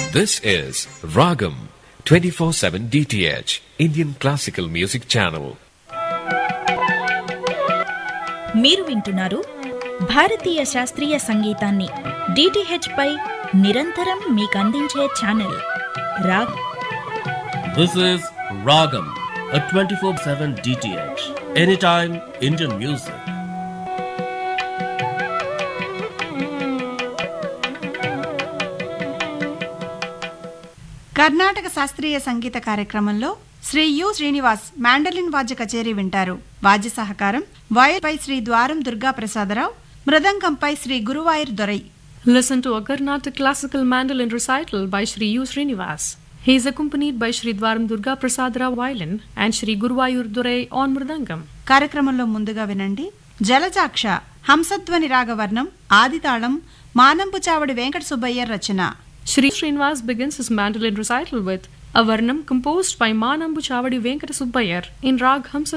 This is Ragam 24/7 DTH Indian Classical Music Channel. మీరు వింటున్నారు భారతీయ శాస్త్రీయ సంగీతాన్ని డిటిహెచ్ పై నిరంతరం మీకందించే channel Raag This is Ragam, a 24 7 DTH. Anytime Indian music. Karnataka శాస్త్రీయ సంగీత కార్యక్రమంలో శ్రీ యు శ్రీనివాస్ మాండలిన్ వాద్య కచేరీ వింటారు వాద్య సహకారం వయల్పై శ్రీ ద్వారం Durga Prasadarao మృదంగంపై Shri Guruvayur దొరై Listen to a Carnatic classical mandolin recital by Sri U. Srinivas. He is accompanied by Sri Dwaram Durga Prasadra violin and Sri Guruvayur Durai on Mridangam. కార్యక్రమంలో ముందుగా వినండి జలజాక్ష హంసధ్వని రాగవర్ణం ఆదితాళం మానంపు చావడి వెంకట సుబ్బయ్య రచన Sri Srinivas begins his mandolin recital with a Varnam composed by Manambu Chavadi Venkata Subbayar in Rag Hamsa